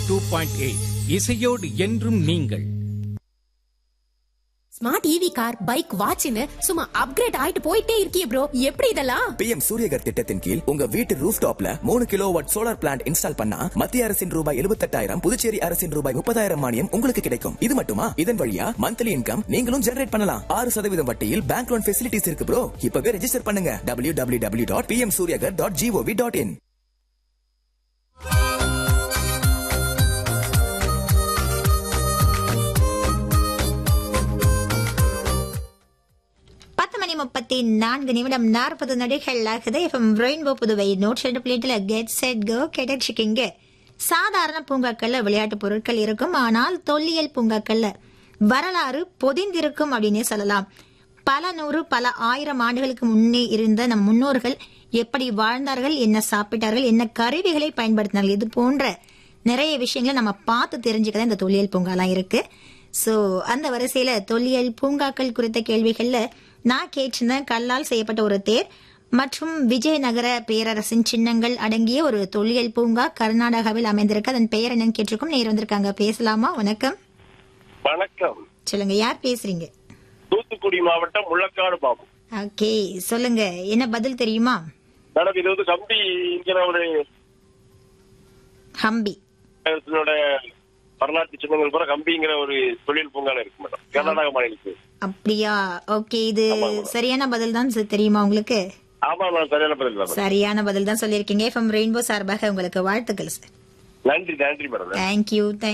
Two point eight இசையோடு என்றும் நீங்கள் ஸ்மார்ட் ஈவி கார் பைக் வாட்ச்னு சும்மா அப்கிரேட் ஆயிட்டு போயிட்டே இருக்கியே ப்ரோ எப்படி இதெல்லாம் பிஎம் சூரியகர் திட்டத்தின் கீழ் உங்க வீட்டு ரூஃப் டாப்ல மூணு kilo watt solar plant install பண்ணா மத்திய அரசின் ரூபாய் எழுபத்தெட்டாயிரம் புதுச்சேரி அரசின் ரூபாய் முப்பதாயிரம் மானியம் உங்களுக்கு கிடைக்கும் இது மட்டுமா இதன் வழியா மந்த்லி இன்கம் நீங்களும் ஜெனரேட் பண்ணலாம் ஆறு சதவீதம் வட்டியில் பேங்க் லோன் ஃபெசிலிட்டிஸ் இருக்கு ப்ரோ இப்பவே ரெஜிஸ்டர் பண்ணுங்க W W W dot PM Suryaghar dot gov dot in பத்து மணி முப்பத்தி நான்கு நிமிடம் நாற்பது நொடிகள் ஆகுது எஃப்எம் ரெயின்போ புதுவை நூற்றி ரெண்டு பிளேட்ல கெட் செட் கோ கிடைச்சிக்கிங்க சாதாரண பூங்காக்கள்ல விளையாட்டு பொருட்கள் இருக்கும் ஆனால் தொல்லியல் பூங்காக்கள்ல வரலாறு பொதிந்திருக்கும் அப்படின்னே சொல்லலாம் பல நூறு பல ஆயிரம் ஆண்டுகளுக்கு முன்னே இருந்த நம் முன்னோர்கள் எப்படி வாழ்ந்தார்கள் என்ன சாப்பிட்டார்கள் என்ன கருவிகளை பயன்படுத்தினார்கள் இது போன்ற நிறைய விஷயங்களை நம்ம பார்த்து தெரிஞ்சுக்கதான் இந்த தொல்லியல் பூங்காலாம் இருக்கு சோ அந்த வரிசையில தொல்லியல் பூங்காக்கள் குறித்த கேள்விகள்ல நான் கேட்டிருந்தேன் கல்லால் செய்யப்பட்ட ஒரு தேர் மற்றும் விஜயநகர பேரரசின் சின்னங்கள் அடங்கிய ஒரு தொல்லியல் பூங்கா கர்நாடகாவில் அமைந்திருக்கு அதன் பெயர் என்னன்னு கேட்டிருக்கோம் நேர் வந்திருக்காங்க பேசலாமா வணக்கம் வணக்கம் சொல்லுங்க யார் பேசுறீங்க தூத்துக்குடி மாவட்டம் முள்ளக்காடு பாபு ஓகே சொல்லுங்க என்ன பதில் தெரியுமா மேடம் இது வந்து கம்பிங்கிற ஒரு ஹம்பி இதனோட வரலாற்று சின்னங்கள் பூரா கம்பிங்கிற ஒரு தொழில் பூங்கால இருக்கு மேடம் கர்நாடக மாநிலத்துக்கு அப்படியா ஓகே இது சரியான பதில் தான் சார் தெரியுமா உங்களுக்கு ஆமா நான் சரியான பதில் தான் மேடம். சரியான பதில் தான் சொல்லியிருக்கீங்க எஃப்எம் ரெயின்போ சார்பாக உங்களுக்கு வாழ்த்துக்கள் சார் நன்றி நன்றி மேடம் தேங்க்யூ